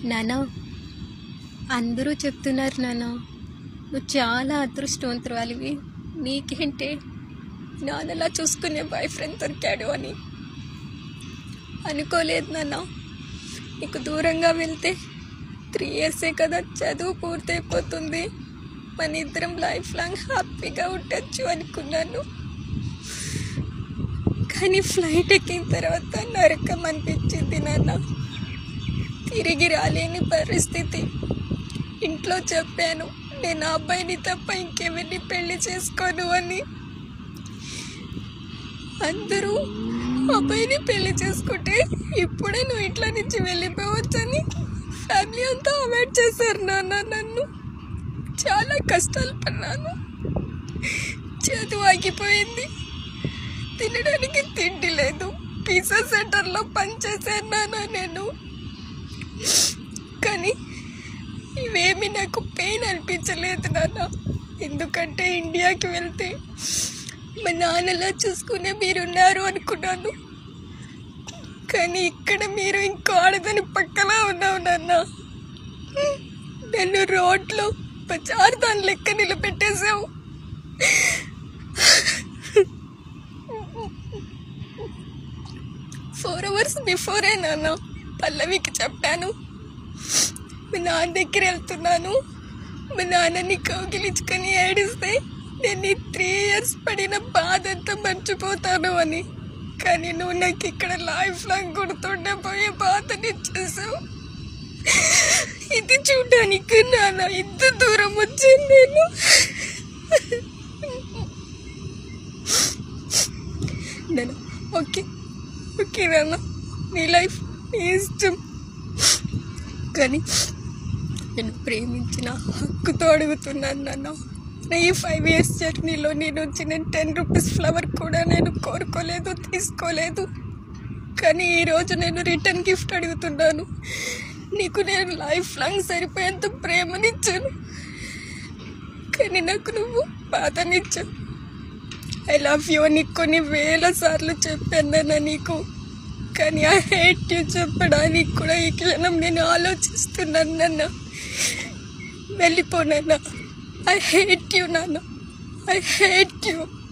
నానా అందరూ చెప్తున్నారు నాన్న నువ్వు చాలా అదృష్టవంతురాలివి నీకేంటే నాన్నలా చూసుకునే బాయ్ ఫ్రెండ్ దొరికాడు అని అనుకోలేదు నాన్న నీకు దూరంగా వెళ్తే త్రీ ఇయర్సే కదా చదువు పూర్తయిపోతుంది మన ఇద్దరం లైఫ్ లాంగ్ హ్యాపీగా ఉండొచ్చు అనుకున్నాను కానీ ఫ్లైట్ ఎక్కిన తర్వాత నరకం అనిపించింది నాన్న తిరిగి రాలేని పరిస్థితి ఇంట్లో చెప్పాను నేను ఆ అబ్బాయిని తప్ప ఇంకెవరిని పెళ్లి చేసుకోను అని అందరూ అబ్బాయిని పెళ్లి చేసుకుంటే ఇప్పుడే నువ్వు ఇంట్లో నుంచి వెళ్ళిపోవచ్చని ఫ్యామిలీ అంతా అవాయిడ్ చేశారు నాన్న నన్ను చాలా కష్టాలు పడ్డాను చదువు ఆగిపోయింది తినడానికి తిండి లేదు పిజ్జా సెంటర్లో పనిచేశాను నాన్న నేను కానీ ఇవేమి నాకు పెయిన్ అనిపించలేదు నాన్న ఎందుకంటే ఇండియాకి వెళ్తే మా నాన్నలా చూసుకునే మీరున్నారు అనుకున్నాను కానీ ఇక్కడ మీరు ఇంకో ఆడదని పక్కలా ఉన్నావు నాన్న నన్ను రోడ్లో బజార్ దాని లెక్క నిలబెట్టేశావు ఫోర్ అవర్స్ బిఫోరే నాన్న పల్లవికి చెప్పాను మా నాన్న దగ్గర వెళ్తున్నాను మా నాన్నని కౌగిలించుకొని ఏడిస్తే నేను ఈ త్రీ ఇయర్స్ పడిన బాధ అంతా మర్చిపోతాను అని కానీ నువ్వు నాకు ఇక్కడ లైఫ్ లాంగ్ గుర్తుండే పోయే బాధని చేసావు ఇది చూడడానికి నాన్న ఇంత దూరం వచ్చాను నేను నేను ఓకే ఓకే నాన్న నీ లైఫ్ నీ ఇష్టం కానీ నేను ప్రేమించిన హక్కుతో అడుగుతున్నాను నాన్న నా ఈ ఫైవ్ ఇయర్స్ జర్నీలో నేను వచ్చిన టెన్ రూపీస్ ఫ్లవర్ కూడా నేను కోరుకోలేదు తీసుకోలేదు కానీ ఈరోజు నేను రిటర్న్ గిఫ్ట్ అడుగుతున్నాను నీకు నేను లైఫ్ లాంగ్ సరిపోయేంత ప్రేమనిచ్చాను కానీ నాకు నువ్వు బాధనిచ్చావు ఐ లవ్ యూ అని కొన్ని వేల సార్లు చెప్పాను నాన్న నీకు కానీ ఐ హేట్ యూ చెప్పడానికి కూడా ఈ క్షణం నేను ఆలోచిస్తున్నాను నాన్న వెళ్ళిపోనన్నా ఐ హేట్ యూ నాన్న ఐ హేట్ యూ